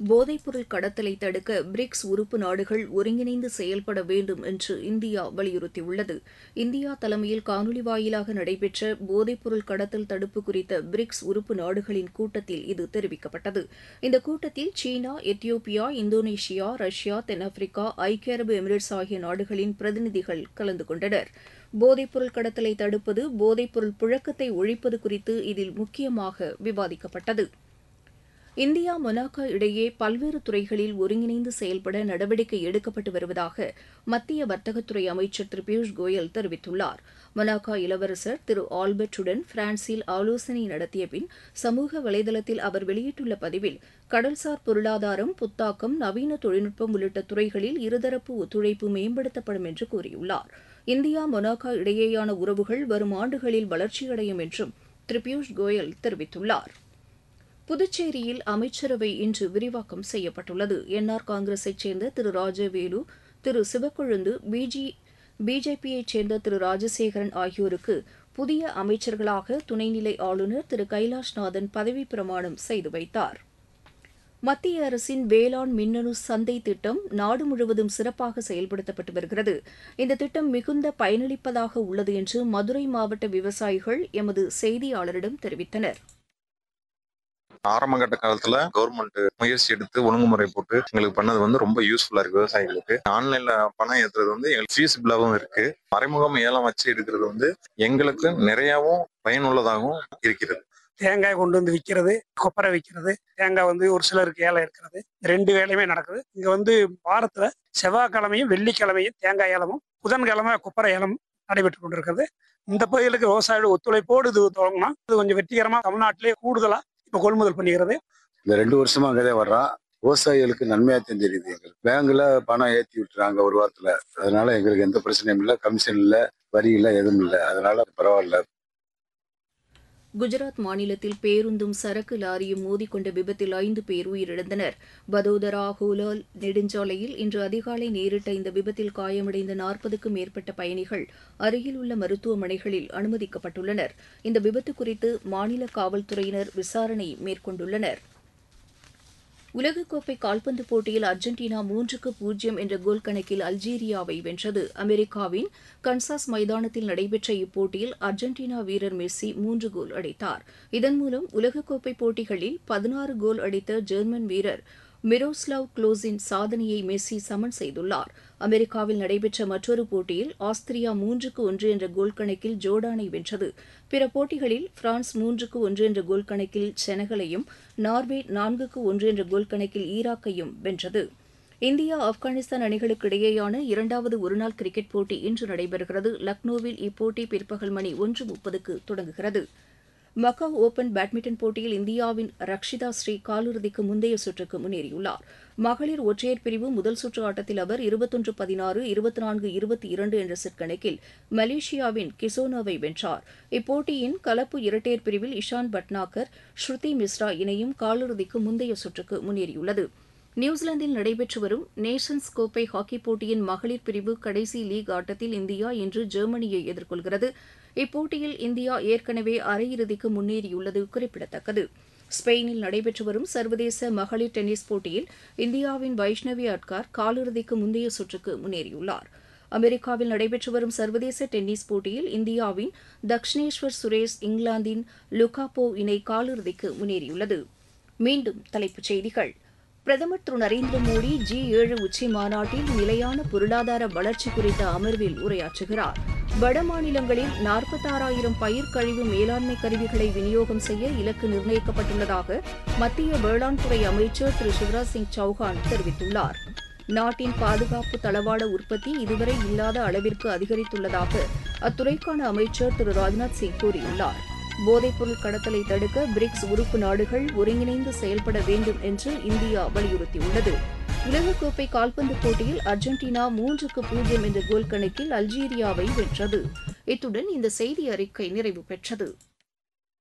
போதைப்பொருள் கடத்தலை தடுக்க பிரிக்ஸ் உறுப்பு நாடுகள் ஒருங்கிணைந்து செயல்பட வேண்டும் என்று இந்தியா வலியுறுத்தியுள்ளது இந்தியா தலைமையில் காணொலி வாயிலாக நடைபெற்ற போதைப்பொருள் கடத்தல் தடுப்பு குறித்த பிரிக்ஸ் உறுப்பு நாடுகளின் கூட்டத்தில் இது தெரிவிக்கப்பட்டது இந்த கூட்டத்தில் சீனா எத்தியோப்பியா இந்தோனேஷியா ரஷ்யா தென்னாப்பிரிக்கா ஐக்கிய அரபு எமிரேட்ஸ் ஆகிய நாடுகளின் பிரதிநிதிகள் கலந்து கொண்டனர் போதைப்பொருள் கடத்தலை தடுப்பது போதைப்பொருள் புழக்கத்தை ஒழிப்பது குறித்து இதில் முக்கியமாக விவாதிக்கப்பட்டது இந்தியா மொனாக்கோ இடையே பல்வேறு துறைகளில் ஒருங்கிணைந்து செயல்பட நடவடிக்கை எடுக்கப்பட்டு வருவதாக மத்திய வர்த்தகத்துறை அமைச்சர் திரு பியூஷ் கோயல் தெரிவித்துள்ளார் மொனாக்கோ இளவரசர் திரு ஆல்பர்ட்டுடன் பிரான்சில் ஆலோசனை நடத்திய பின் சமூக வலைதளத்தில் அவர் வெளியிட்டுள்ள பதிவில் கடல்சார் பொருளாதாரம் புத்தாக்கம் நவீன தொழில்நுட்பம் உள்ளிட்ட துறைகளில் இருதரப்பு ஒத்துழைப்பு மேம்படுத்தப்படும் என்று கூறியுள்ளார் இந்தியா மொனாக்கோ இடையேயான உறவுகள் வரும் ஆண்டுகளில் வளர்ச்சியடையும் என்றும் திரு பியூஷ் கோயல் தெரிவித்துள்ளார் புதுச்சேரியில் அமைச்சரவை இன்று விரிவாக்கம் செய்யப்பட்டுள்ளது என்ஆர் காங்கிரஸைச் சேர்ந்த திரு ராஜவேலு திரு சிவக்கொழுந்து பிஜி பிஜேபியைச் சேர்ந்த திரு ராஜசேகரன் ஆகியோருக்கு புதிய அமைச்சர்களாக துணைநிலை ஆளுநர் திரு கைலாஷ்நாதன் பதவி பிரமாணம் செய்து வைத்தார் மத்திய அரசின் வேளாண் மின்னணு சந்தை திட்டம் நாடு முழுவதும் சிறப்பாக செயல்படுத்தப்பட்டு வருகிறது இந்த திட்டம் மிகுந்த பயனளிப்பதாக உள்ளது என்று மதுரை மாவட்ட விவசாயிகள் எமது செய்தியாளரிடம் தெரிவித்தனர் ஆரம்ப கட்ட காலத்துல கவர்மெண்ட் முயற்சி எடுத்து ஒழுங்குமுறை போட்டு எங்களுக்கு பண்ணது வந்து ரொம்ப யூஸ்ஃபுல்லா இருக்கு விவசாயிகளுக்கு ஆன்லைன்ல பணம் ஏத்துறது வந்து எங்களுக்கு ஃபீஸிபிளாகவும் இருக்கு மறைமுகம் ஏலம் வச்சு எடுக்கிறது வந்து எங்களுக்கு நிறையவும் பயனுள்ளதாகவும் இருக்கிறது தேங்காய் கொண்டு வந்து விற்கிறது கொப்பரை விற்கிறது தேங்காய் வந்து ஒரு சிலருக்கு ஏலம் இருக்கிறது ரெண்டு வேலையுமே நடக்குது இங்க வந்து வாரத்துல செவ்வாய்க்கிழமையும் வெள்ளிக்கிழமையும் தேங்காய் ஏலமும் புதன்கிழமை கொப்பரை ஏலம் நடைபெற்று கொண்டிருக்கிறது இந்த பகுதிகளுக்கு விவசாயிகள் ஒத்துழைப்போடு இது தொடங்கினா இது கொஞ்சம் வெற்றிகரமா தமிழ்நாட்டிலே கூடுதலா இப்ப கொள்முதல் பண்ணிக்கிறது இந்த ரெண்டு வருஷமா அங்கதே வர்றோம் விவசாயிகளுக்கு நன்மையா தெரிஞ்சிருக்குது எங்களுக்கு பேங்க்ல பணம் ஏத்தி விட்டுறாங்க ஒரு வாரத்துல அதனால எங்களுக்கு எந்த பிரச்சனையும் இல்லை கமிஷன் இல்லை வரி இல்லை எதுவும் இல்லை அதனால பரவாயில்ல குஜராத் மாநிலத்தில் பேருந்தும் சரக்கு லாரியும் மோதிக்கொண்ட விபத்தில் ஐந்து பேர் உயிரிழந்தனர் பதோதரா ஹோலால் நெடுஞ்சாலையில் இன்று அதிகாலை நேரிட்ட இந்த விபத்தில் காயமடைந்த நாற்பதுக்கும் மேற்பட்ட பயணிகள் அருகில் உள்ள மருத்துவமனைகளில் அனுமதிக்கப்பட்டுள்ளனர் இந்த விபத்து குறித்து மாநில காவல்துறையினர் விசாரணை மேற்கொண்டுள்ளனர் உலகக்கோப்பை கால்பந்து போட்டியில் அர்ஜென்டினா மூன்றுக்கு பூஜ்ஜியம் என்ற கோல் கணக்கில் அல்ஜீரியாவை வென்றது அமெரிக்காவின் கன்சாஸ் மைதானத்தில் நடைபெற்ற இப்போட்டியில் அர்ஜென்டினா வீரர் மெஸ்ஸி மூன்று கோல் அடித்தார் இதன் மூலம் உலகக்கோப்பை போட்டிகளில் பதினாறு கோல் அடித்த ஜெர்மன் வீரர் மிரோஸ்லாவ் க்ளோஸின் சாதனையை மெஸ்ஸி சமன் செய்துள்ளார் அமெரிக்காவில் நடைபெற்ற மற்றொரு போட்டியில் ஆஸ்திரியா மூன்றுக்கு ஒன்று என்ற கோல் கணக்கில் ஜோர்டானை வென்றது பிற போட்டிகளில் பிரான்ஸ் மூன்றுக்கு ஒன்று என்ற கோல் கணக்கில் செனகலையும் நார்வே நான்குக்கு ஒன்று என்ற கோல் கணக்கில் ஈராக்கையும் வென்றது இந்தியா ஆப்கானிஸ்தான் அணிகளுக்கு இடையேயான இரண்டாவது ஒருநாள் கிரிக்கெட் போட்டி இன்று நடைபெறுகிறது லக்னோவில் இப்போட்டி பிற்பகல் மணி ஒன்று முப்பதுக்கு தொடங்குகிறது மக்காவ் ஓபன் பேட்மிண்டன் போட்டியில் இந்தியாவின் ரக்ஷிதா ஸ்ரீ காலிறுதிக்கு முந்தைய சுற்றுக்கு முன்னேறியுள்ளார் மகளிர் ஒற்றையர் பிரிவு முதல் சுற்று ஆட்டத்தில் அவர் இருபத்தொன்று பதினாறு இருபத்தி நான்கு இருபத்தி இரண்டு என்ற செட் கணக்கில் மலேசியாவின் கிசோனோவை வென்றார் இப்போட்டியின் கலப்பு இரட்டையர் பிரிவில் இஷான் பட்னாகர் ஸ்ருதி மிஸ்ரா இணையும் காலிறுதிக்கு முந்தைய சுற்றுக்கு முன்னேறியுள்ளது நியூசிலாந்தில் நடைபெற்று வரும் நேஷன்ஸ் கோப்பை ஹாக்கி போட்டியின் மகளிர் பிரிவு கடைசி லீக் ஆட்டத்தில் இந்தியா இன்று ஜெர்மனியை எதிர்கொள்கிறது இப்போட்டியில் இந்தியா ஏற்கனவே அரையிறுதிக்கு முன்னேறியுள்ளது குறிப்பிடத்தக்கது ஸ்பெயினில் நடைபெற்று வரும் சர்வதேச மகளிர் டென்னிஸ் போட்டியில் இந்தியாவின் வைஷ்ணவி அட்கார் காலிறுதிக்கு முந்தைய சுற்றுக்கு முன்னேறியுள்ளார் அமெரிக்காவில் நடைபெற்று வரும் சர்வதேச டென்னிஸ் போட்டியில் இந்தியாவின் தக்ஷினேஸ்வர் சுரேஷ் இங்கிலாந்தின் லுகாபோ இணை காலிறுதிக்கு முன்னேறியுள்ளது மீண்டும் தலைப்புச் செய்திகள் பிரதமர் திரு நரேந்திர மோடி ஜி ஏழு உச்சி மாநாட்டில் நிலையான பொருளாதார வளர்ச்சி குறித்த அமர்வில் உரையாற்றுகிறார் வட மாநிலங்களில் நாற்பத்தாறாயிரம் பயிர் கழிவு மேலாண்மை கருவிகளை விநியோகம் செய்ய இலக்கு நிர்ணயிக்கப்பட்டுள்ளதாக மத்திய வேளாண் துறை அமைச்சர் திரு சிவராஜ் சிங் சௌஹான் தெரிவித்துள்ளார் நாட்டின் பாதுகாப்பு தளவாட உற்பத்தி இதுவரை இல்லாத அளவிற்கு அதிகரித்துள்ளதாக அத்துறைக்கான அமைச்சர் திரு ராஜ்நாத் சிங் கூறியுள்ளார் போதைப்பொருள் கடத்தலை தடுக்க பிரிக்ஸ் உறுப்பு நாடுகள் ஒருங்கிணைந்து செயல்பட வேண்டும் என்று இந்தியா வலியுறுத்தியுள்ளது உலகக்கோப்பை கால்பந்து போட்டியில் அர்ஜென்டினா மூன்றுக்கு பூஜ்ஜியம் என்ற கோல் கணக்கில் அல்ஜீரியாவை வென்றது இத்துடன் இந்த செய்தி அறிக்கை நிறைவு பெற்றது